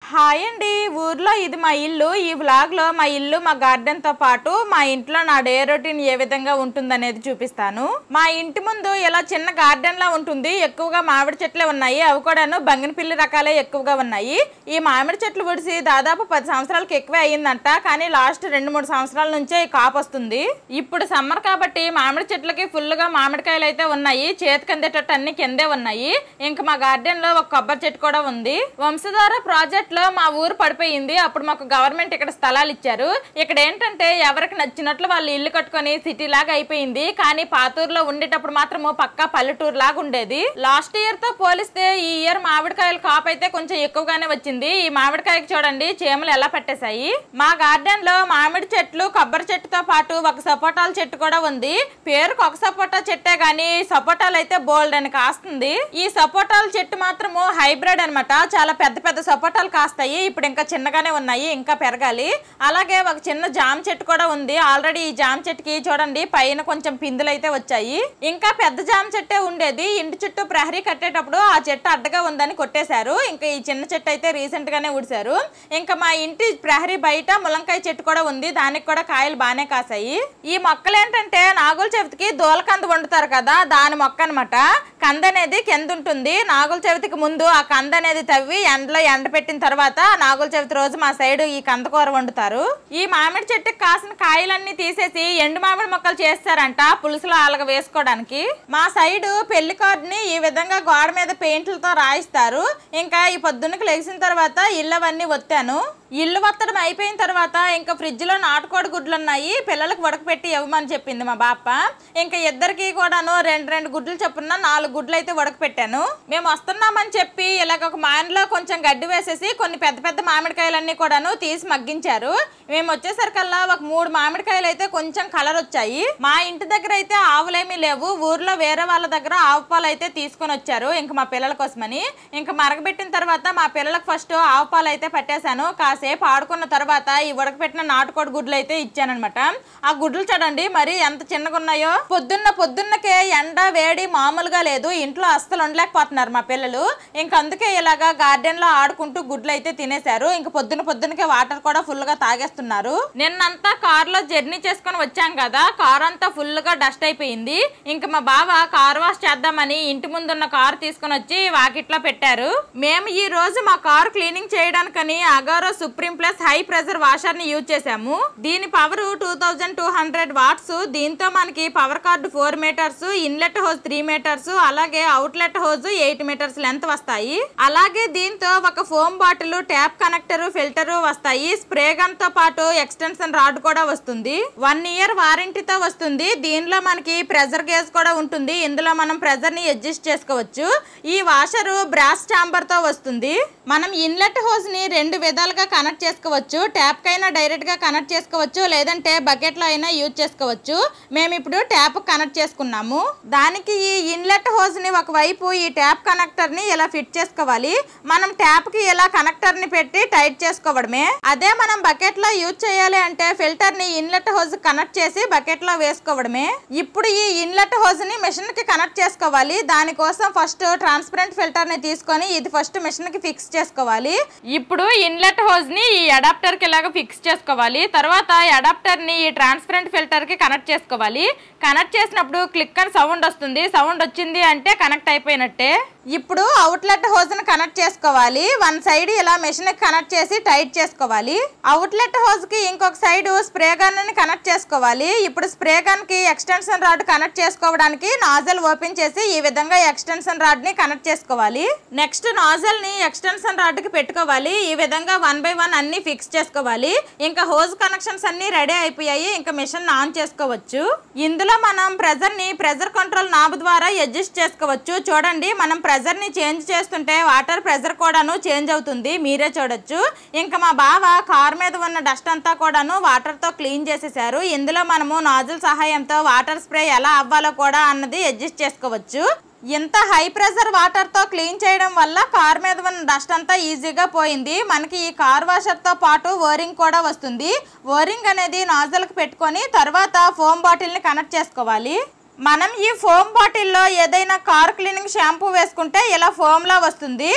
Hi అండి ఊర్లో ఇది మా ఇల్లు ఈ వ్లాగ్లో మా ఇల్లు మా గార్డెన్తో పాటు మా ఇంట్లో నా డే రొటీన్ ఏ విధంగా ఉంటుందనేది చూపిస్తాను మా ఇంటి ముందు ఇలా చిన్న గార్డెన్ లా ఉంటుంది ఎక్కువగా మామిడి చెట్లే ఉన్నాయి అవి కూడాను బంగినపిల్లి రకాలే ఎక్కువగా ఉన్నాయి ఈ మామిడి చెట్లు ఉడిసి దాదాపు పది సంవత్సరాలకు ఎక్కువే అయ్యిందంట కానీ లాస్ట్ రెండు మూడు సంవత్సరాల నుంచే ఈ కాపు వస్తుంది ఇప్పుడు సమ్మర్ కాబట్టి మామిడి చెట్లకి ఫుల్గా మామిడికాయలు అయితే ఉన్నాయి చేతికి అందేటట్టు అన్ని కిందే ఉన్నాయి ఇంకా మా గార్డెన్ లో ఒక కొబ్బరి చెట్టు కూడా ఉంది వంశధార ప్రాజెక్ట్ లో మా ఊరు పడిపోయింది అప్పుడు మాకు గవర్నమెంట్ ఇక్కడ స్థలాలు ఇచ్చారు ఇక్కడ ఏంటంటే ఎవరికి నచ్చినట్లు వాళ్ళు ఇల్లు కట్టుకొని సిటీ లాగా అయిపోయింది కానీ పాతూరులో ఉండేటప్పుడు మాత్రము పక్కా పల్లెటూరు లాగా ఉండేది లాస్ట్ ఇయర్ తో పోలిస్తే ఈ ఇయర్ మామిడికాయల కాపు అయితే కొంచెం ఎక్కువగానే వచ్చింది ఈ మామిడికాయకి చూడండి చీమలు ఎలా పట్టేశాయి మా గార్డెన్ లో మామిడి చెట్లు కొబ్బరి చెట్టుతో పాటు ఒక సపోటాల చెట్టు కూడా ఉంది పేరుకు ఒక సపోటా చెట్టే గానీ సపోటాలు అయితే బోల్డ్ అని కాస్తుంది ఈ సపోటాల చెట్టు మాత్రము హైబ్రిడ్ అన్నమాట చాలా పెద్ద పెద్ద సపోటాలు కాస్తాయి ఇప్పుడు ఇంకా చిన్నగానే ఉన్నాయి ఇంకా పెరగాలి అలాగే ఒక చిన్న జామ చెట్టు కూడా ఉంది ఆల్రెడీ ఈ జామ చెట్టుకి చూడండి పైన కొంచెం పిందులు అయితే వచ్చాయి ఇంకా పెద్ద జామ చెట్టే ఉండేది ఇంటి చుట్టూ ప్రహరీ కట్టేటప్పుడు ఆ చెట్టు అడ్డగా ఉందని కొట్టేశారు ఇంకా ఈ చిన్న చెట్టు అయితే రీసెంట్ గానే ఊడిశారు ఇంకా మా ఇంటి ప్రహరీ బయట ములంకాయ చెట్టు కూడా ఉంది దానికి కూడా కాయలు బాగానే కాసాయి ఈ మొక్కలు ఏంటంటే నాగుల చవితికి దూలకంద వండుతారు కదా దాని మొక్క అనమాట కంద అనేది కింద ఉంటుంది నాగుల చవితికి ముందు ఆ కంద అనేది తవ్వి ఎండలో ఎండ పెట్టిన తర్వాత నాగుల చవితి రోజు మా సైడ్ ఈ కంద కూర వండుతారు ఈ మామిడి చెట్టుకి కాసిన కాయలన్నీ తీసేసి ఎండు మామిడి మొక్కలు చేస్తారంట పులుసులో ఆలగ వేసుకోవడానికి మా సైడ్ పెళ్లి కార్డుని ఈ విధంగా గోడ మీద పెయింట్లతో రాయిస్తారు ఇంకా ఈ పొద్దున్నకి లెగిసిన తర్వాత ఇల్లు అవన్నీ వత్తాను ఇల్లు వత్తడం అయిపోయిన తర్వాత ఇంకా ఫ్రిడ్జ్ లో నాటుకోడి గుడ్లు ఉన్నాయి పిల్లలకు ఉడకపెట్టి ఇవ్వమని చెప్పింది మా బాప ఇంకా ఇద్దరికి కూడాను రెండు రెండు గుడ్లు చొప్పున నాలుగు గుడ్లు అయితే ఉడకపెట్టాను మేము వస్తున్నామని చెప్పి ఇలాగ ఒక మాయనలో కొంచెం గడ్డి వేసేసి కొన్ని పెద్ద పెద్ద మామిడికాయలన్నీ కూడాను తీసి మగ్గించారు మేము వచ్చేసరికల్లా ఒక మూడు మామిడికాయలు అయితే కొంచెం కలర్ వచ్చాయి మా ఇంటి దగ్గర అయితే ఆవులేమీ లేవు ఊర్లో వేరే వాళ్ళ దగ్గర ఆవు పాలు అయితే తీసుకొని వచ్చారు ఇంకా మా పిల్లల కోసమని ఇంకా మరగబెట్టిన తర్వాత మా పిల్లలకు ఫస్ట్ ఆవు పాలు అయితే పట్టేశాను కాసేపు ఆడుకున్న తర్వాత ఈ ఉడకపెట్టిన నాటుకోడి గుడ్లు అయితే ఇచ్చానమాట ఆ గుడ్లు చూడండి మరి ఎంత చిన్నగా ఉన్నాయో పొద్దున్న పొద్దున్నకే ఎండ వేడి మామూలుగా లేదు ఇంట్లో అస్సలు ఉండలేకపోతున్నారు మా పిల్లలు ఇంక అందుకే ఇలాగా గార్డెన్ లో ఆడుకుంటూ గుడ్లు అయితే తినేశారు ఇంక పొద్దున పొద్దునకే వాటర్ కూడా ఫుల్ గా తాగేస్తున్నారు నిన్నంతా కార్ లో జర్నీ చేసుకొని వచ్చాం కదా కార్ అంతా ఫుల్ గా డస్ట్ అయిపోయింది ఇంక మా బావ కార్ వాష్ చేద్దామని ఇంటి ముందున్న కార్ తీసుకొని వచ్చి వాకిట్లో పెట్టారు మేము ఈ రోజు మా కార్ క్లీనింగ్ చేయడానికని Agaro supreme plus high pressure washer ని యూజ్ చేసాము దీని power two thousand two hundred watts దీంతో మనకి power cord four meters inlet hose three meters అలాగే outlet hose eight meters length వస్తాయి అలాగే దీంతో ఒక foam bottle tap connector filter వస్తాయి స్ప్రే గన్ తో పాటు ఎక్స్టెన్షన్ రాడ్ కూడా వస్తుంది వన్ ఇయర్ వారంటీతో వస్తుంది దీనిలో మనకి ప్రెజర్ గేజ్ కూడా ఉంటుంది ఇందులో మనం ప్రెజర్ ని అడ్జస్ట్ చేసుకోవచ్చు ఈ వాషర్ బ్రాస్ చాంబర్ తో వస్తుంది మనం ఇన్లెట్ హోజ్ ని రెండు విధాలుగా కనెక్ట్ చేసుకోవచ్చు ట్యాప్ కైనా డైరెక్ట్ గా కనెక్ట్ చేసుకోవచ్చు లేదంటే బకెట్ లో అయినా యూజ్ చేసుకోవచ్చు మేము ఇప్పుడు ట్యాప్ కనెక్ట్ చేసుకున్నాము దానికి ఈ ఇన్లెట్ హోజ్ ని ఒకవైపు ఈ ట్యాప్ కనెక్టర్ ని ఇలా ఫిట్ చేసుకోవాలి మనం ట్యాప్ కి ఇలా కనెక్టర్ ని పెట్టి టైట్ చేసుకోవడమే అదే మనం బకెట్ లో యూజ్ చేయాలి అంటే ఫిల్టర్ ని ఇన్లెట్ హోజ్ కనెక్ట్ చేసి బకెట్ లో వేసుకోవడమే ఇప్పుడు ఈ ఇన్లెట్ హోజ్ ని మిషన్ కి కనెక్ట్ చేసుకోవాలి దానికోసం ఫస్ట్ ట్రాన్స్పరెంట్ ఫిల్టర్ ని తీసుకొని ఇది ఫస్ట్ మిషన్ కి ఫిక్స్ చేసుకోవాలి ఇప్పుడు ఇన్లెట్ హోజ్ ని ఈ అడాప్టర్ కి ఇలాగా ఫిక్స్ చేసుకోవాలి తర్వాత అడాప్టర్ ని ఈ ట్రాన్స్పరెంట్ ఫిల్టర్ కి కనెక్ట్ చేసుకోవాలి కనెక్ట్ చేసినప్పుడు క్లిక్ అని సౌండ్ వస్తుంది సౌండ్ వచ్చింది అంటే కనెక్ట్ అయిపోయినట్టే ఇప్పుడు అవుట్లెట్ హోజ్ ని కనెక్ట్ చేసుకోవాలి వన్ సైడ్ ఇలా మెషిన్ కి కనెక్ట్ చేసి టైట్ చేసుకోవాలి అవుట్లెట్ హోజ్ కి ఇంకొక సైడ్ స్ప్రే గన్ ని కనెక్ట్ చేసుకోవాలి ఇప్పుడు స్ప్రే గన్ కి ఎక్స్టెన్షన్ రాడ్ కనెక్ట్ చేసుకోవడానికి నాజల్ ఓపెన్ చేసి ఈ విధంగా ఎక్స్టెన్షన్ రాడ్ ని కనెక్ట్ చేసుకోవాలి నెక్స్ట్ నాజల్ ని ఎక్స్టెన్షన్ రాడ్ కి పెట్టుకోవాలి ఈ విధంగా వన్ బై వన్ అన్ని ఫిక్స్ చేసుకోవాలి ఇంకా హోజ్ కనెక్షన్స్ అన్ని రెడీ అయిపోయాయి ఇంకా మిషన్ ఆన్ చేసుకోవచ్చు ఇందులో మనం ప్రెజర్ ని ప్రెజర్ కంట్రోల్ నాబ్ ద్వారా అడ్జస్ట్ చేసుకోవచ్చు చూడండి మనం ప్రెజర్ ని చేంజ్ చేస్తుంటే వాటర్ ప్రెజర్ కూడాను చేంజ్ అవుతుంది మీరే చూడొచ్చు ఇంకా మా బావ కార్ మీద ఉన్న డస్ట్ అంతా కూడాను వాటర్ తో క్లీన్ చేసేసారు ఇందులో మనము నాజుల్ సహాయంతో వాటర్ స్ప్రే ఎలా అవ్వాలో కూడా అన్నది అడ్జస్ట్ చేసుకోవచ్చు ఇంత హై ప్రెషర్ వాటర్ తో క్లీన్ చేయడం వల్ల కార్ మీద ఉన్న డస్ట్ అంతా ఈజీగా పోయింది మనకి ఈ కార్ వాషర్ తో పాటు ఓరింగ్ కూడా వస్తుంది ఓరింగ్ అనేది నాజల్కి పెట్టుకొని తర్వాత ఫోమ్ బాటిల్ ని కనెక్ట్ చేసుకోవాలి మనం ఈ ఫోమ్ బాటిల్లో ఏదైనా కార్ క్లీనింగ్ షాంపూ వేసుకుంటే ఇలా ఫోమ్ లా వస్తుంది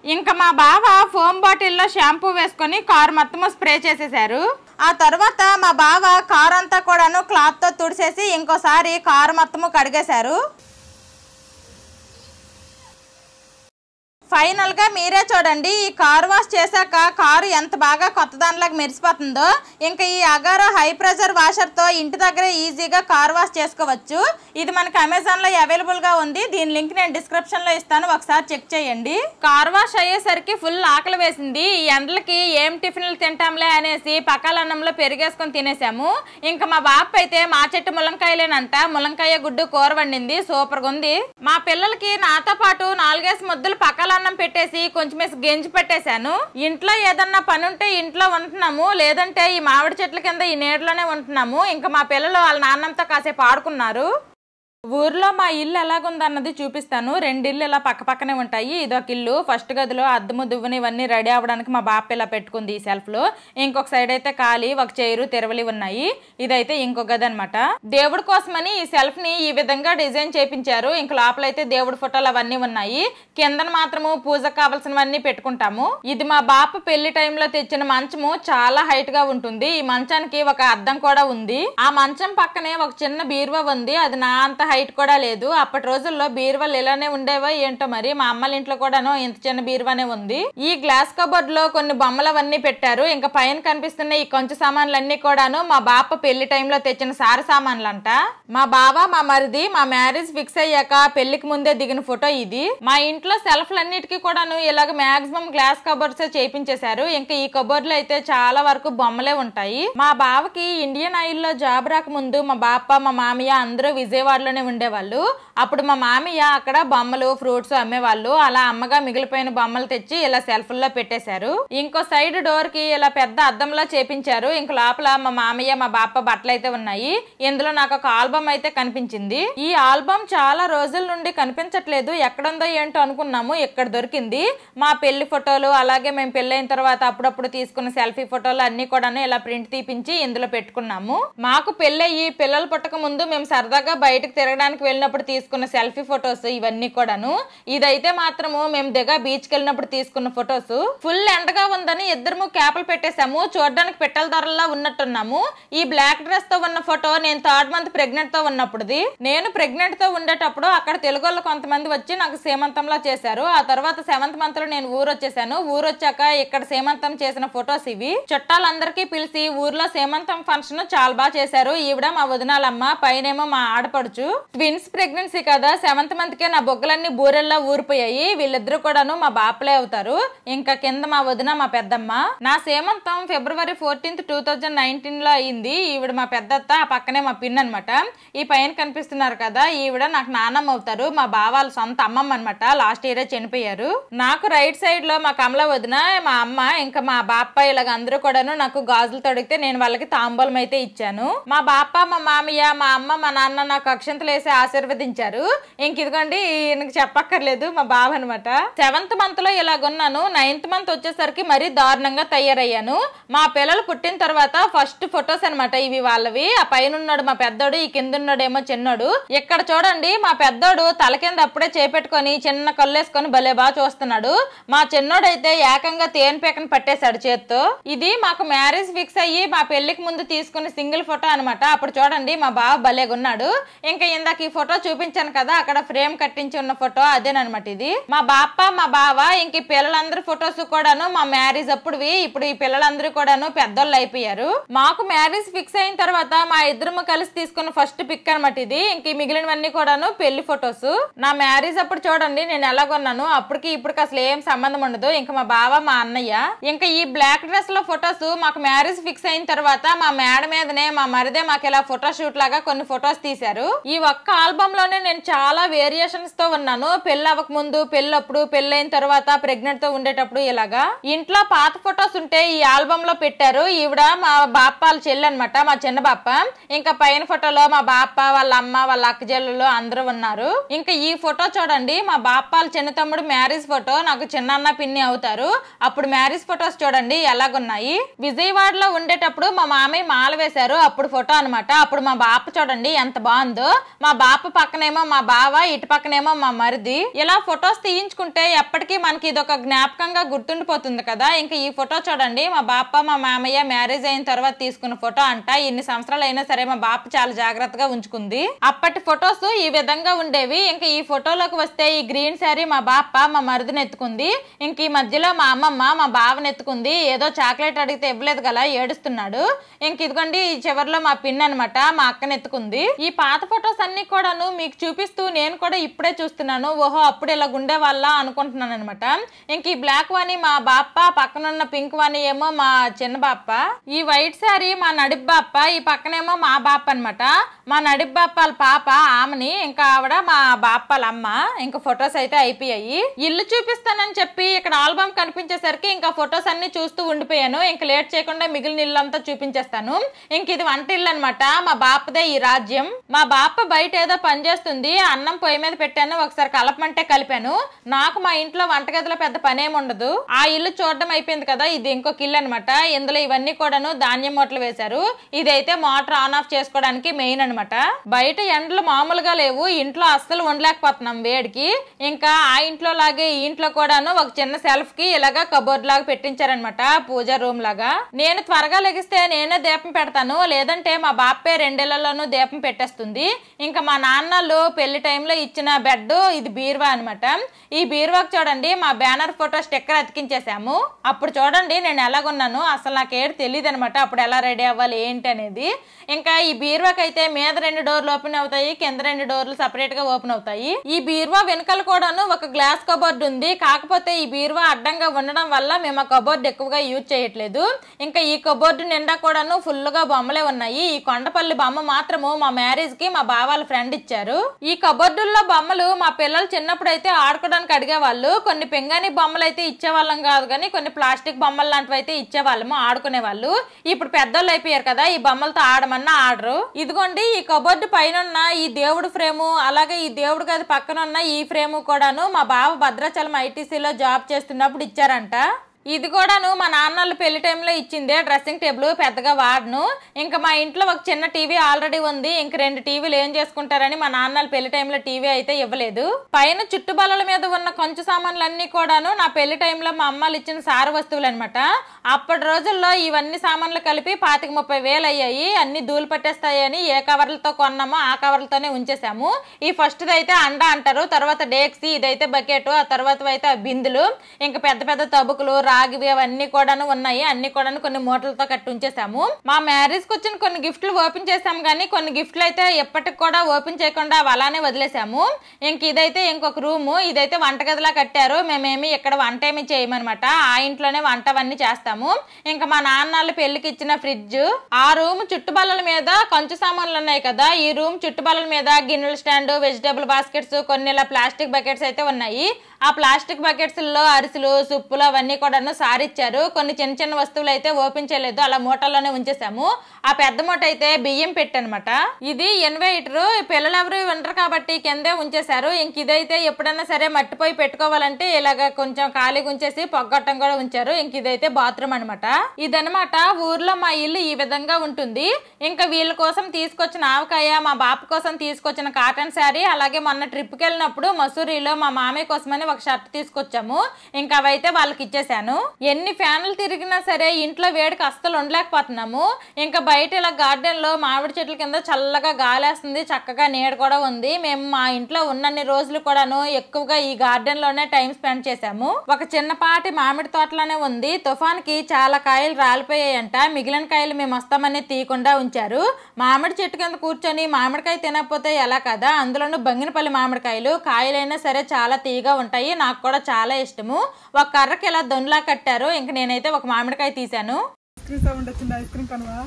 ఇంకా మా బావ ఫోమ్ బాటిల్లో షాంపూ వేసుకొని కారు మొత్తము స్ప్రే చేసేసారు ఆ తర్వాత మా బావ కారు అంతా కూడాను క్లాత్తో తుడిసేసి ఇంకోసారి కారు మొత్తము కడిగేశారు ఫైనల్ గా మీరే చూడండి ఈ కార్ వాష్ చేశాక కారు ఎంత బాగా కొత్త దానిలాగా మెరిసిపోతుందో ఇంకా ఈ అగారో హై ప్రెషర్ వాషర్ తో ఇంటి దగ్గర ఈజీగా కార్ వాష్ చేసుకోవచ్చు ఇది మనకి అమెజాన్ లో అవైలబుల్ గా ఉంది దీని లింక్ నేను డిస్క్రిప్షన్ లో ఇస్తాను ఒకసారి చెక్ చేయండి కార్ వాష్ అయ్యేసరికి ఫుల్ ఆకలి వేసింది ఈ ఎండలకి ఏం టిఫిన్లు తింటాంలే అనేసి పకాల అన్నంలో పెరిగేసుకొని తినేసాము ఇంకా మా బాప అయితే మా చెట్టు ములంకాయలేనంట ములంకాయ గుడ్డు కూర వండింది సూపర్ గా ఉంది మా పిల్లలకి నాతో పాటు నాలుగేసి ముద్దలు పకాల అన్నం పెట్టేసి కొంచెం వేసి గెంజి పెట్టేశాను ఇంట్లో ఏదన్నా పని ఉంటే ఇంట్లో ఉంటున్నాము లేదంటే ఈ మామిడి చెట్ల కింద ఈ నీడలోనే ఉంటున్నాము ఇంకా మా పిల్లలు వాళ్ళ నాన్నంతో కాసేపు ఆడుకున్నారు ఊర్లో మా ఇల్లు ఎలాగుందన్నది చూపిస్తాను రెండు ఇల్లు ఇలా పక్క పక్కనే ఉంటాయి ఇదొక ఇల్లు ఫస్ట్ గదిలో అద్దము దువ్వని ఇవన్నీ రెడీ అవ్వడానికి మా బాప ఇలా పెట్టుకుంది ఈ సెల్ఫ్ లో ఇంకొక సైడ్ అయితే ఖాళీ ఒక చైరు తెరవలి ఉన్నాయి ఇదైతే ఇంకొక గది అనమాట దేవుడి కోసమని ఈ సెల్ఫ్ ని ఈ విధంగా డిజైన్ చేపించారు ఇంక లోపలైతే దేవుడి ఫోటోలు అవన్నీ ఉన్నాయి కిందన మాత్రము పూజకు కావాల్సినవన్నీ పెట్టుకుంటాము ఇది మా బాప పెళ్లి టైంలో తెచ్చిన మంచము చాలా హైట్ గా ఉంటుంది ఈ మంచానికి ఒక అద్దం కూడా ఉంది ఆ మంచం పక్కనే ఒక చిన్న బీరువా ఉంది అది నా అంత హైట్ కూడా లేదు అప్పటి రోజుల్లో బీరువాలు ఇలానే ఉండేవో ఏంటో మరి మా అమ్మల ఇంట్లో కూడాను ఇంత చిన్న బీరువానే ఉంది ఈ గ్లాస్ కబోర్డ్ లో కొన్ని బొమ్మలు అవన్నీ పెట్టారు ఇంకా పైన కనిపిస్తున్న ఈ కొంచెం సామాన్లన్నీ కూడాను మా బాప పెళ్లి టైంలో తెచ్చిన సార సామాన్లు అంట మా బావ మా మరిది మా మ్యారేజ్ ఫిక్స్ అయ్యాక పెళ్లికి ముందే దిగిన ఫోటో ఇది మా ఇంట్లో సెల్ఫ్లన్నిటికీ కూడాను ఇలాగ మాక్సిమం గ్లాస్ కబోర్డ్స్ చేయించేశారు ఇంకా ఈ కబోర్డ్ లో అయితే చాలా వరకు బొమ్మలే ఉంటాయి మా బావకి ఇండియన్ ఆయిల్ లో జాబ్ రాకముందు మా బాప మా మామయ్య అందరూ విజయవాడలోనే ఉండేవాళ్ళు అప్పుడు మా మామయ్య అక్కడ బొమ్మలు ఫ్రూట్స్ అమ్మేవాళ్ళు అలా అమ్మగా మిగిలిపోయిన బొమ్మలు తెచ్చి ఇలా సెల్ఫ్ల్లో పెట్టేశారు ఇంకో సైడ్ డోర్ కి ఇలా పెద్ద అద్దంలా చేపించారు ఇంక లోపల మా మామయ్య మా బాప బట్టలు అయితే ఉన్నాయి ఇందులో నాకు ఒక ఆల్బమ్ అయితే కనిపించింది ఈ ఆల్బమ్ చాలా రోజుల నుండి కనిపించట్లేదు ఎక్కడుందో ఏంటో అనుకున్నాము ఇక్కడ దొరికింది మా పెళ్లి ఫోటోలు అలాగే మేము పెళ్ళైన తర్వాత అప్పుడప్పుడు తీసుకున్న సెల్ఫీ ఫోటోలు అన్ని కూడాను ఇలా ప్రింట్ తీపించి ఇందులో పెట్టుకున్నాము మాకు పెళ్ళయ్యి పిల్లలు పుట్టక ముందు మేము సరదాగా బయటకు తిరగడానికి వెళ్ళినప్పుడు తీసుకున్న సెల్ఫీ ఫొటోస్ ఇవన్నీ కూడాను ఇదైతే మాత్రము మేము దిగా బీచ్ కి వెళ్ళినప్పుడు తీసుకున్న ఫొటోస్ ఫుల్ ఎండగా ఉందని ఇద్దరము క్యాపులు పెట్టేశాము చూడడానికి పెట్టెల ధరల్లా ఉన్నట్టున్నాము ఈ బ్లాక్ డ్రెస్ తో ఉన్న ఫోటో నేను థర్డ్ మంత్ ప్రెగ్నెంట్ తో ఉన్నప్పుడుది నేను ప్రెగ్నెంట్ తో ఉండేటప్పుడు అక్కడ తెలుగు వాళ్ళు కొంతమంది వచ్చి నాకు సీమంతంలా చేశారు ఆ తర్వాత సెవెంత్ మంత్ లో నేను ఊరు వచ్చేసాను ఊరు వచ్చాక ఇక్కడ సీమంతం చేసిన ఫొటోస్ ఇవి చుట్టాలందరికీ పిలిచి ఊర్లో సీమంతం ఫంక్షన్ చాలా బాగా చేశారు ఈవిడ మా వదినాలమ్మ పైనేమో మా ఆడపడుచు ట్విన్స్ ప్రెగ్నెన్సీ కదా సెవెంత్ మంత్ కే నా బొగ్గలన్నీ బూరెల్లా ఊరిపోయాయి వీళ్ళిద్దరు కూడాను మా బాపలే అవుతారు ఇంకా కింద మా వదిన మా పెద్దమ్మ నా సేమంతం February fourteenth two thousand nineteen లో అయింది ఈవిడ మా పెద్దత్త ఆ పక్కనే మా పిన్ అనమాట ఈ పైన కనిపిస్తున్నారు కదా ఈవిడ నాకు నాన్నమ్మ అవుతారు మా బావాళ్ళ సొంత అమ్మమ్మ అనమాట లాస్ట్ ఇయరే చనిపోయారు నాకు రైట్ సైడ్ లో మా కమల వదిన మా అమ్మ ఇంకా మా బాప్ప ఇలాగ అందరూ కూడాను నాకు గాజులు తొడిగితే నేను వాళ్ళకి తాంబూలం అయితే ఇచ్చాను మా బాప్ప మా మామయ్య మా అమ్మ మా నాన్న నాకు అక్షంతలు వేసి ఆశీర్వదించారు ఇంక ఇదిగోండి ఈయనకి చెప్పక్కర్లేదు మా బావ అనమాట సెవెంత్ మంత్ లో ఇలాగున్నాను నైన్త్ మంత్ వచ్చేసరికి మరీ దారుణంగా తయారయ్యాను మా పిల్లలు పుట్టిన తర్వాత ఫస్ట్ ఫొటోస్ అన్నమాట ఇవి వాళ్ళవి ఆ పైన ఉన్నాడు మా పెద్దోడు ఈ కింద ఉన్నాడేమో చిన్నోడు ఇక్కడ చూడండి మా పెద్దోడు తల కింద అప్పుడే చేపెట్టుకొని చిన్న కళ్ళేసుకొని భలే బాగా చూస్తున్నాడు మా చిన్నోడైతే ఏకంగా తేనె పీకను పట్టేశాడు చేత్తో ఇది మాకు మ్యారేజ్ ఫిక్స్ అయ్యి మా పెళ్లికి ముందు తీసుకున్న సింగిల్ ఫోటో అన్నమాట అప్పుడు చూడండి మా బావ భలేగున్నాడు ఇంకా ఇందాక ఈ ఫోటో చూపించాను కదా అక్కడ ఫ్రేమ్ కట్టించి ఉన్న ఫోటో అదేనమాట ఇది మా బాప్ప మా బావ ఇంక ఈ పిల్లలందరి ఫొటోస్ కూడాను మా మ్యారేజ్ అప్పుడువి ఇప్పుడు ఈ పిల్లలందరూ కూడాను పెద్దోళ్ళు అయిపోయారు మాకు మ్యారేజ్ ఫిక్స్ అయిన తర్వాత మా ఇద్దరు కలిసి తీసుకున్న ఫస్ట్ పిక్ అనమాట ఇది ఇంక ఈ మిగిలినవన్నీ కూడాను పెళ్లి ఫొటోస్ నా మ్యారేజ్ అప్పుడు చూడండి నేను ఎలా కొన్నాను అప్పటికి ఇప్పటికి అసలు ఏం సంబంధం ఉండదు ఇంకా మా బావ మా అన్నయ్య ఇంకా ఈ బ్లాక్ డ్రెస్ లో ఫొటోస్ మాకు మ్యారేజ్ ఫిక్స్ అయిన తర్వాత మా మేడ మీదనే మా మరిదే మాకు ఇలా ఫోటో షూట్ లాగా కొన్ని ఫొటోస్ తీశారు ఈ ఒక్క ఆల్బమ్ లోనే నేను చాలా వేరియేషన్స్ తో ఉన్నాను పెళ్లి అవ్వక ముందు పెళ్ళప్పుడు పెళ్ళైన తర్వాత ప్రెగ్నెంట్ తో ఉండేటప్పుడు ఇలాగా ఇంట్లో పాత ఫొటోస్ ఉంటే ఈ ఆల్బమ్ లో పెట్టారు ఈవిడ మా బాప్ప వాళ్ళ చెల్లి అనమాట మా చిన్న బాప్ప ఇంకా పైన ఫోటోలో మా బాప్ప వాళ్ళ అమ్మ వాళ్ళ అక్కజల్లులు అందరూ ఉన్నారు ఇంకా ఈ ఫోటో చూడండి మా బాప్ప వాళ్ళ చిన్న తమ్ముడు మ్యారేజ్ ఫోటో నాకు చిన్నన్న పిన్ని అవుతారు అప్పుడు మ్యారేజ్ ఫొటోస్ చూడండి ఎలాగున్నాయి విజయవాడలో ఉండేటప్పుడు మా మామయ్య మాల వేశారు అప్పుడు ఫోటో అన్నమాట అప్పుడు మా బాప చూడండి ఎంత బాగుందో మా బాప పక్కనేమో మా బావ ఇటు పక్కనేమో మా మరిది ఇలా ఫొటోస్ తీయించుకుంటే ఎప్పటికీ మనకి ఇది ఒక జ్ఞాపకంగా గుర్తుండిపోతుంది కదా ఇంకా ఈ ఫోటో చూడండి మా బాప మా మామయ్య మ్యారేజ్ అయిన తర్వాత తీసుకున్న ఫోటో అంట ఇన్ని సంవత్సరాలు అయినా సరే మా బాప చాలా జాగ్రత్తగా ఉంచుకుంది అప్పటి ఫొటోస్ ఈ విధంగా ఉండేవి ఇంకా ఈ ఫోటోలోకి వస్తే ఈ గ్రీన్ శారీ మా బాప మా మరిదిని ఎత్తుకుంది ఇంక ఈ మధ్యలో మా అమ్మమ్మ మా బావని ఎత్తుకుంది ఏదో చాక్లెట్ అడిగితే ఇవ్వలేదు కదా ఏడుస్తున్నాడు ఇంక ఇదిగోండి ఈ చివరిలో మా పిన్ అనమాట మా అక్కని ఎత్తుకుంది ఈ పాత ఫొటోస్ అన్ని కూడాను మీకు చూపిస్తూ నేను కూడా ఇప్పుడే చూస్తున్నాను ఓహో అప్పుడు ఇలా గుండె వాళ్ళ అనుకుంటున్నాను అనమాట ఇంక ఈ బ్లాక్ వాణి మా బాప్ప పక్కనున్న పింక్ వాణి ఏమో మా చిన్న బాప్ప ఈ వైట్ శారీ మా నడిప్ బాప్ప ఈ పక్కనేమో మా బాప్ప అనమాట మా నడిప్ బాప్పాల పాప ఆమెని ఇంకా ఆవిడ మా బాప్పాల అమ్మ ఇంకా ఫొటోస్ అయితే అయిపోయాయి ఇల్లు చూపిస్తానని చెప్పి ఇక్కడ ఆల్బమ్ కనిపించేసరికి ఇంకా ఫొటోస్ అన్ని చూస్తూ ఉండిపోయాను ఇంకా లేట్ చేయకుండా మిగిలిన ఇల్లు అంతా చూపించేస్తాను ఇంక ఇది వంట ఇల్లు అనమాట మా బాపదే ఈ రాజ్యం మా బాప బయట ఏదో పని చేస్తుంది అన్నం పొయ్యి మీద పెట్టాను ఒకసారి కలపమంటే కలిపాను నాకు మా ఇంట్లో వంటగదిలో పెద్ద పని ఏమి ఉండదు ఆ ఇల్లు చూడడం అయిపోయింది కదా ఇది ఇంకొక ఇల్లు అనమాట ఇందులో ఇవన్నీ కూడాను ధాన్యం మూటలు వేశారు ఇదైతే మోటార్ ఆన్ ఆఫ్ చేసుకోవడానికి మెయిన్ అనమాట బయట ఎండలు మామూలుగా లేవు ఇంట్లో అస్సలు ఉండలేకపోతున్నాం వేడికి ఇంకా ఆ ఇంట్లో లాగే ఈ ఇంట్లో కూడాను ఒక చిన్న సెల్ఫ్ కి ఇలాగా కబోర్డ్ లాగా పెట్టించారనమాట పూజ రూమ్ లాగా నేను త్వరగా లెగిస్తే నేనే దీపం పెడతాను లేదంటే మా బాప్పే రెండేళ్లలోనూ దీపం పెట్టేస్తుంది ఇంకా మా నాన్నలు పెళ్లి టైంలో ఇచ్చిన బెడ్ ఇది బీరువా అనమాట ఈ బీరువాకి చూడండి మా బ్యానర్ ఫోటో స్టిక్కర్ అతికించేసాము అప్పుడు చూడండి నేను ఎలాగున్నాను అసలు నాకేడు తెలియదు అనమాట అప్పుడు ఎలా రెడీ అవ్వాలి ఏంటి అనేది ఇంకా ఈ బీరువాకి అయితే మీద రెండు డోర్లు ఓపెన్ అవుతాయి కింద రెండు డోర్లు సపరేట్ గా ఓపెన్ అవుతాయి ఈ బీరువా వెనకాల కూడాను ఒక గ్లాస్ కబోర్డ్ ఉంది కాకపోతే ఈ బీరువా అడ్డంగా ఉండడం వల్ల మేము ఆ కబోర్డ్ ఎక్కువగా యూజ్ చేయట్లేదు ఇంకా ఈ కబోర్డు నిండా కూడాను ఫుల్ గా బొమ్మలే ఉన్నాయి ఈ కొండపల్లి బొమ్మ మాత్రము మా మ్యారేజ్ కి మా బావాల ఫ్రెండ్ ఇచ్చారు ఈ కబోర్డుల్లో బొమ్మలు మా పిల్లలు చిన్నప్పుడు అయితే ఆడుకోవడానికి అడిగేవాళ్ళు కొన్ని పెంగాని బొమ్మలు అయితే ఇచ్చేవాళ్ళం కాదు కానీ కొన్ని ప్లాస్టిక్ బొమ్మలు లాంటివి అయితే ఇచ్చేవాళ్ళము ఆడుకునే వాళ్ళు ఇప్పుడు పెద్దోళ్ళు అయిపోయారు కదా ఈ బొమ్మలతో ఆడమన్నా ఆడరు ఇదిగోండి ఈ కబోర్డు పైన ఉన్న ఈ దేవుడు ఫ్రేము అలాగే ఈ దేవుడు గది పక్కన ఉన్న ఈ ఫ్రేము కూడాను మా బావ భద్రాచలం ఐటీసీలో జాబ్ చేస్తున్నప్పుడు ఇచ్చారంట ఇది కూడాను మా నాన్నలు పెళ్లి టైంలో ఇచ్చిందే డ్రెస్సింగ్ టేబుల్ పెద్దగా వాడను ఇంకా మా ఇంట్లో ఒక చిన్న టీవీ ఆల్రెడీ ఉంది ఇంక రెండు టీవీలు ఏం చేసుకుంటారని మా నాన్నలు పెళ్లి టైంలో టీవీ అయితే ఇవ్వలేదు పైన చుట్టుబల్లల మీద ఉన్న కొంచెం సామాన్లన్నీ కూడాను నా పెళ్లి టైంలో మా అమ్మలు ఇచ్చిన సార వస్తువులు అనమాట అప్పటి రోజుల్లో ఇవన్నీ సామాన్లు కలిపి పాతిక ముప్పై వేలు అయ్యాయి అన్ని ధూళి పట్టేస్తాయని ఏ కవర్లతో కొన్నామో ఆ కవర్లతోనే ఉంచేసాము ఈ ఫస్ట్ అయితే అండ అంటారు తర్వాత డేక్సీ ఇదైతే బకెట్ ఆ తర్వాత అయితే ఆ బిందులు ఇంకా పెద్ద పెద్ద తబుకులు రాగివి అవన్నీ కూడాను ఉన్నాయి అన్ని కూడాను కొన్ని మూటలతో కట్టి ఉంచేసాము మా మ్యారేజ్ కి వచ్చిన కొన్ని గిఫ్ట్లు ఓపెన్ చేసాము కానీ కొన్ని గిఫ్ట్లు అయితే ఎప్పటికి కూడా ఓపెన్ చేయకుండా అవి అలానే వదిలేసాము ఇంక ఇదైతే ఇంకొక రూము ఇదైతే వంటగదిలా కట్టారు మేమేమి ఇక్కడ వంట ఏమి చేయమనమాట ఆ ఇంట్లోనే వంట అవన్నీ చేస్తాము ఇంకా మా నాన్నలు పెళ్లికి ఇచ్చిన ఫ్రిడ్జ్ ఆ రూమ్ చుట్టుబల్లల మీద కొంచెం సామాన్లు ఉన్నాయి కదా ఈ రూమ్ చుట్టుబల్లల మీద గిన్నెల స్టాండ్ వెజిటేబుల్ బాస్కెట్స్ కొన్ని ఇలా ప్లాస్టిక్ బకెట్స్ అయితే ఉన్నాయి ఆ ప్లాస్టిక్ బకెట్స్ లో అరిసెలు సుప్పులు అవన్నీ కూడాను సారిచ్చారు కొన్ని చిన్న చిన్న వస్తువులు అయితే ఓపెన్ చేయలేదు అలా మూటల్లోనే ఉంచేసాము ఆ పెద్ద మూట అయితే బియ్యం పెట్టనమాట ఇది ఇన్వైటర్ పిల్లలు ఎవరు వింటారు కాబట్టి కిందే ఉంచేశారు ఇంక ఇదైతే ఎప్పుడైనా సరే మట్టిపోయి పెట్టుకోవాలంటే ఇలాగ కొంచెం ఖాళీగా ఉంచేసి పొగ్గొట్టం కూడా ఉంచారు ఇంక ఇదైతే బాత్రూమ్ అనమాట ఇదనమాట ఊర్లో మా ఇల్లు ఈ విధంగా ఉంటుంది ఇంకా వీళ్ళ కోసం తీసుకొచ్చిన ఆవకాయ మా బాప కోసం తీసుకొచ్చిన కాటన్ శారీ అలాగే మొన్న ట్రిప్కి వెళ్ళినప్పుడు మసూరిలో మా మామయ్య కోసమని ఒక షర్ట్ తీసుకొచ్చాము ఇంకా అవైతే వాళ్ళకి ఇచ్చేసాను ఎన్ని ఫ్యాన్లు తిరిగినా సరే ఇంట్లో వేడికి అస్సలు ఉండలేకపోతున్నాము ఇంకా బయట ఇలా గార్డెన్ లో మామిడి చెట్ల కింద చల్లగా గాలేస్తుంది చక్కగా నీడ కూడా ఉంది మేము మా ఇంట్లో ఉన్నన్ని రోజులు కూడాను ఎక్కువగా ఈ గార్డెన్ లోనే టైం స్పెండ్ చేశాము ఒక చిన్నపాటి మామిడి తోటలోనే ఉంది తుఫాన్కి చాలా కాయలు రాలిపోయాయంట మిగిలిన కాయలు మేము వస్తామని తీయకుండా ఉంచారు మామిడి చెట్టు కింద కూర్చొని మామిడికాయ తినకపోతే ఎలా కదా అందులోనూ బంగినపల్లి మామిడికాయలు కాయలైనా సరే చాలా తీయగా ఉంటాయి నాకు కూడా చాలా ఇష్టము ఒక కర్రకి ఇలా దొన్లా కట్టారు ఇంక నేనైతే ఒక మామిడికాయ తీశాను ఐస్ క్రీమ్ సౌండ్ వచ్చింది ఐస్ క్రీమ్ కనువా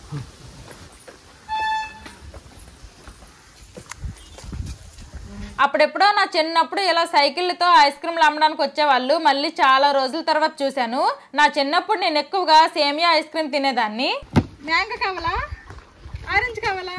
అప్పుడెప్పుడో నా చిన్నప్పుడు ఇలా సైకిళ్ళతో ఐస్ క్రీమ్లు అమ్మడానికి వచ్చేవాళ్ళు మళ్ళీ చాలా రోజుల తర్వాత చూశాను నా చిన్నప్పుడు నేను ఎక్కువగా సేమియా ఐస్ క్రీమ్ తినేదాన్ని మ్యాంగో కావాలా ఆరెంజ్ కావాలా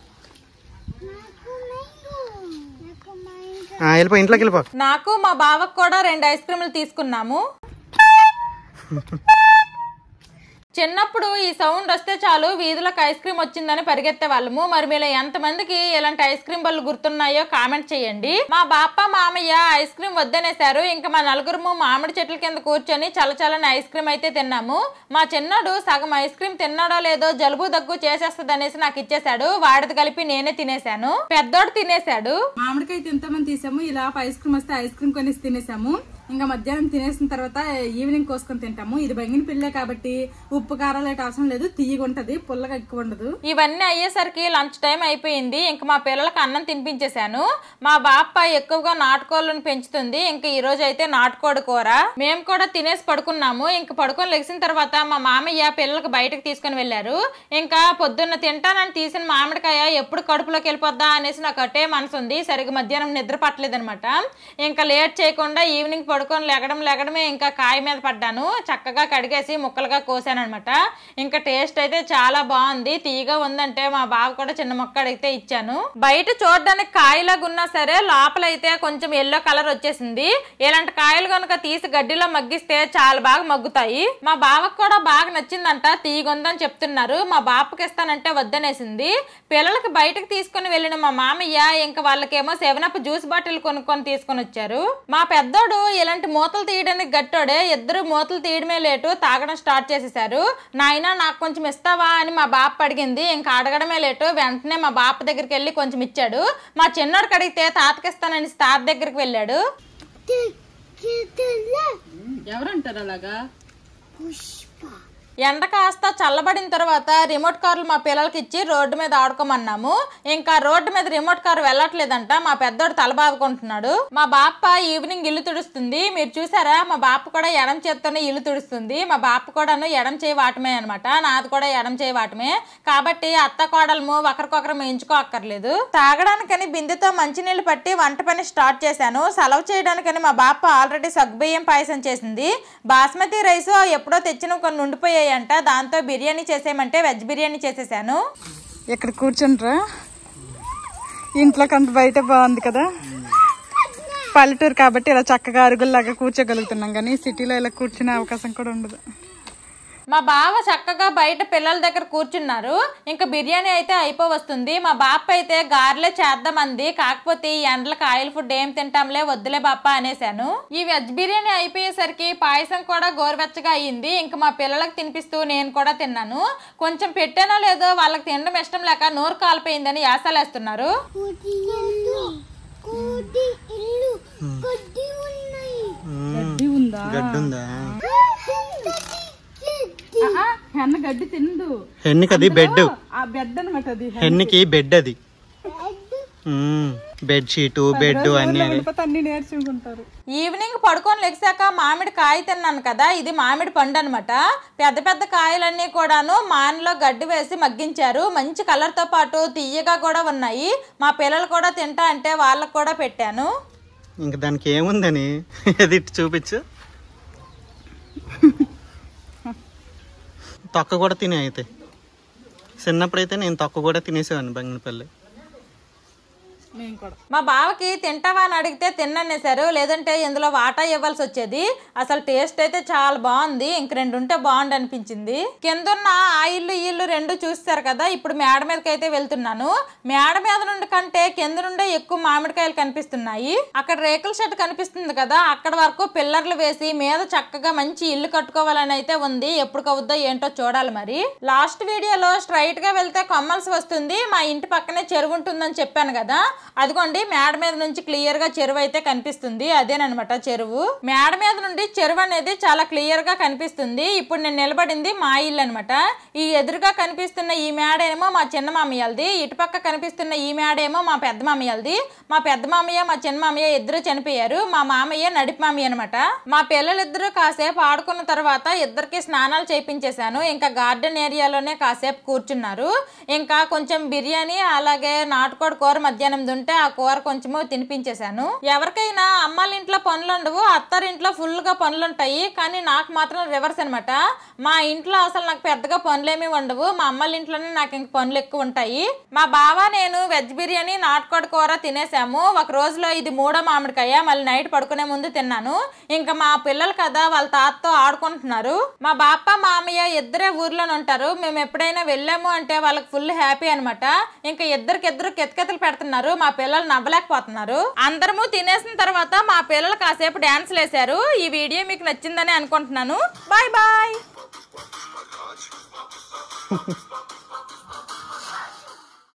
ఆ, వెళ్ళిపో ఇంట్లోకి వెళ్ళిపో నాకు మా బావకు కూడా రెండు ఐస్ క్రీములు తీసుకున్నాము చిన్నప్పుడు ఈ సౌండ్ వస్తే చాలు వీధిలోకి ఐస్ క్రీమ్ వచ్చిందని పరిగెత్తే వాళ్ళము మరి మీలో ఎంతమందికి ఇలాంటి ఐస్ క్రీమ్ బళ్ళు గుర్తున్నాయో కామెంట్ చేయండి మా బాప్ప మామయ్య ఐస్ క్రీమ్ వద్దనేశారు ఇంకా మా నలుగురము మామిడి చెట్ల కింద కూర్చొని చల్లచల్లని ఐస్ క్రీమ్ అయితే తిన్నాము మా చిన్నోడు సగం ఐస్ క్రీమ్ తిన్నాడో లేదో జలుబు దగ్గు చేసేస్తుంది అనేసి నాకు ఇచ్చేశాడు వాడిది కలిపి నేనే తినేశాను పెద్దోడు తినేశాడు మామిడికాయ తింటామని తీసాము ఇలా ఐస్ క్రీమ్ వస్తే ఐస్ క్రీమ్ కొనేసి తినేసాము ఇంకా మధ్యాహ్నం తినేసిన తర్వాత ఈవినింగ్ కోసుకొని తింటాము ఇది బంగిన పిల్లే కాబట్టి ఉప్పు కారాలు అయితే అవసరం లేదు తీయగా ఉంటది పుల్లగా ఎక్కువ ఉండదు ఇవన్నీ అయ్యేసరికి లంచ్ టైం అయిపోయింది ఇంక మా పిల్లలకు అన్నం తినిపించేశాను మా బాప్ప ఎక్కువగా నాటుకోళ్ళని పెంచుతుంది ఇంక ఈ రోజు అయితే నాటుకోడి కూర మేము కూడా తినేసి పడుకున్నాము ఇంక పడుకొని లెగిసిన తర్వాత మా మామయ్య పిల్లలకు బయటకు తీసుకొని వెళ్ళారు ఇంకా పొద్దున్న తింటానని తీసిన మామిడికాయ ఎప్పుడు కడుపులోకి వెళ్ళిపోద్దా అనేసి నాకు అట్టే మనసు ఉంది సరిగ్గా మధ్యాహ్నం నిద్ర పట్టలేదనమాట ఇంకా లేట్ చేయకుండా ఈవినింగ్ పడుకొని లెగడం లెగడమే ఇంకా కాయ మీద పడ్డాను చక్కగా కడిగేసి ముక్కలుగా కోసానమాట ఇంకా టేస్ట్ అయితే చాలా బాగుంది తీయగా ఉందంటే మా బావ కూడా చిన్న మొక్క అడిగితే ఇచ్చాను బయట చూడడానికి కాయలాగా ఉన్నా సరే లోపల అయితే కొంచెం ఎల్లో కలర్ వచ్చేసింది ఇలాంటి కాయలు కనుక తీసి గడ్డిలో మగ్గిస్తే చాలా బాగా మగ్గుతాయి మా బావకు కూడా బాగా నచ్చిందంట తీయగా ఉందని చెప్తున్నారు మా బాపకి ఇస్తానంటే వద్దనేసింది పిల్లలకి బయటకు తీసుకుని వెళ్ళిన మా మామయ్య ఇంకా వాళ్ళకేమో సెవెన్ అప్ జ్యూస్ బాటిల్ కొనుక్కొని తీసుకొని వచ్చారు మా పెద్దోడు ఇలాంటి మూతలు తీయడానికి గట్టోడే ఇద్దరు మూతలు తీయడమే లేటు తాగడం స్టార్ట్ చేసేసారు నాయన నాకు కొంచెం ఇస్తావా అని మా బాప అడిగింది ఇంకా అడగడమే లేటు వెంటనే మా బాప దగ్గరికి వెళ్ళి కొంచెం ఇచ్చాడు మా చిన్నోడికి అడిగితే తాతకిస్తానని తాత దగ్గరికి వెళ్ళాడు ఎవరంటారు అలాగా ఎండ కాస్త చల్లబడిన తర్వాత రిమోట్ కార్లు మా పిల్లలకి ఇచ్చి రోడ్డు మీద ఆడుకోమన్నాము ఇంకా రోడ్డు మీద రిమోట్ కార్ వెళ్ళట్లేదంట మా పెద్దోడు తల బాదుకుంటున్నాడు మా బాప్ప ఈవినింగ్ ఇల్లు తుడుస్తుంది మీరు చూసారా మా బాప్ప కూడా ఎడం చేత్తోనే ఇల్లు తుడుస్తుంది మా బాప్ప కూడాను ఎడం చేయి వాటమే అనమాట నాది కూడా ఎడం చేయి వాటమే కాబట్టి అత్త కోడలము ఒకరికొకరు ఎంచుకో అక్కర్లేదు తాగడానికని బిందెతో మంచినీళ్ళు పట్టి వంట పని స్టార్ట్ చేశాను సెలవు చేయడానికని మా బాప్ప ఆల్రెడీ సగ్గుబియ్యం పాయసం చేసింది బాస్మతి రైస్ ఎప్పుడో తెచ్చిన కొన్ని ఉండిపోయాయంట దాంతో బిర్యానీ చేసేయమంటే వెజ్ బిర్యానీ చేసేసాను ఇక్కడ కూర్చుంటారా ఇంట్లో కంత బయట బాగుంది కదా పల్లెటూరు కాబట్టి ఇలా చక్కగా అరుగుల్లాగా కూర్చోగలుగుతున్నాం కానీ సిటీలో ఇలా కూర్చునే అవకాశం కూడా ఉండదు మా బావ చక్కగా బయట పిల్లల దగ్గర కూర్చున్నారు ఇంకా బిర్యానీ అయితే అయిపో వస్తుంది మా బాప్ప అయితే గారెలే చేద్దామంది కాకపోతే ఈ ఎండలకు ఆయిల్ ఫుడ్ ఏం తింటాంలే వద్దులే బాప్ప అనేసాను ఈ వెజ్ బిర్యానీ అయిపోయేసరికి పాయసం కూడా గోరువెచ్చగా అయ్యింది ఇంకా మా పిల్లలకు తినిపిస్తూ నేను కూడా తిన్నాను కొంచెం పెట్టానో లేదో వాళ్ళకి తినడం ఇష్టం లేక నోరు కాలిపోయిందని యాసలేస్తున్నారు గడ్డి ఉందా గడ్డుందా ఆహా, హెన్న గడ్డి తిందు హెన్నికి అది బెడ్ ఆ బెడ్ అనమాట అది హెన్నికి బెడ్ అది మ్మ్. బెడ్ షీటు బెడ్ అన్ని అవి. వెళ్ళిపోతే అన్ని నేర్చుకుంటారు ఈవినింగ్ పడుకొని లెగిసాక మామిడి కాయ తిన్నాను కదా ఇది మామిడి పండు అనమాట పెద్ద పెద్ద కాయలన్నీ కూడాను మాన్లో గడ్డి వేసి మగ్గించారు మంచి కలర్తో పాటు తీయగా కూడా ఉన్నాయి మా పిల్లలు కూడా తింటా అంటే వాళ్ళకు కూడా పెట్టాను ఇంక దానికి ఏముందని అది ఇటు చూపించు తొక్క కూడా తినే అయితే చిన్నప్పుడైతే నేను తొక్క కూడా తినేసేవాడిని బంగినపల్లి మేము కూడా మా బావకి తింటావా అని అడిగితే తిన్ననేశారు లేదంటే ఇందులో వాటా ఇవ్వాల్సి వచ్చేది అసలు టేస్ట్ అయితే చాలా బాగుంది ఇంక రెండు ఉంటే బాగుండు అనిపించింది కిందున్న ఆ ఇల్లు ఈ ఇల్లు రెండు చూస్తారు కదా ఇప్పుడు మేడ మీదకి అయితే వెళ్తున్నాను మేడ మీద నుండి కంటే కింద నుండే ఎక్కువ మామిడికాయలు కనిపిస్తున్నాయి అక్కడ రేకుల షెడ్ కనిపిస్తుంది కదా అక్కడ వరకు పిల్లర్లు వేసి మీద చక్కగా మంచి ఇల్లు కట్టుకోవాలని అయితే ఉంది ఎప్పుడు కవుద్దో ఏంటో చూడాలి మరి లాస్ట్ వీడియోలో స్ట్రైట్ గా వెళ్తే కొమ్మల్సి వస్తుంది మా ఇంటి పక్కనే చెరువు ఉంటుందని చెప్పాను కదా అదిగోండి మేడ మీద నుంచి క్లియర్ గా చెరువు అయితే కనిపిస్తుంది అదేనమాట చెరువు మేడ మీద నుండి చెరువు అనేది చాలా క్లియర్ గా కనిపిస్తుంది ఇప్పుడు నేను నిలబడింది మా ఇల్లు అనమాట ఈ ఎదురుగా కనిపిస్తున్న ఈ మేడ ఏమో మా చిన్న మామయ్యలది ఇటుపక్క కనిపిస్తున్న ఈ మేడ ఏమో మా పెద్ద మామయ్యలది మా పెద్ద మామయ్య మా చిన్న మామయ్య ఇద్దరు చనిపోయారు మా మామయ్య నడిపి మామయ్య అనమాట మా పిల్లలిద్దరూ కాసేపు ఆడుకున్న తర్వాత ఇద్దరికి స్నానాలు చేయించేశాను ఇంకా గార్డెన్ ఏరియాలోనే కాసేపు కూర్చున్నారు ఇంకా కొంచెం బిర్యానీ అలాగే నాటుకోడి కూర మధ్యాహ్నం ఉంటే ఆ కూర కొంచెము తినిపించేశాను ఎవరికైనా అమ్మాళ్ళ ఇంట్లో పనులు ఉండవు అత్తారింట్లో ఫుల్ గా పనులు ఉంటాయి కానీ నాకు మాత్రం రివర్స్ అనమాట మా ఇంట్లో అసలు నాకు పెద్దగా పనులేమీ ఉండవు మా అమ్మాళ్ళ ఇంట్లోనే నాకు ఇంక పనులు ఎక్కువ ఉంటాయి మా బావ నేను వెజ్ బిర్యానీ నాటుకోడి కూర తినేసాము ఒక రోజులో ఇది మూడో మామిడికాయ మళ్ళీ నైట్ పడుకునే ముందు తిన్నాను ఇంకా మా పిల్లలు కదా వాళ్ళ తాతతో ఆడుకుంటున్నారు మా బాప్ప మామయ్య ఇద్దరే ఊర్లోనే ఉంటారు మేము ఎప్పుడైనా వెళ్ళాము అంటే వాళ్ళకి ఫుల్ హ్యాపీ అనమాట ఇంకా ఇద్దరికిద్దరు కెతకెతలు పెడుతున్నారు మా పిల్లలు నవ్వలేకపోతున్నారు అందరము తినేసిన తర్వాత మా పిల్లలు కాసేపు డాన్స్ వేశారు ఈ వీడియో మీకు నచ్చిందని అనుకుంటున్నాను బాయ్ బాయ్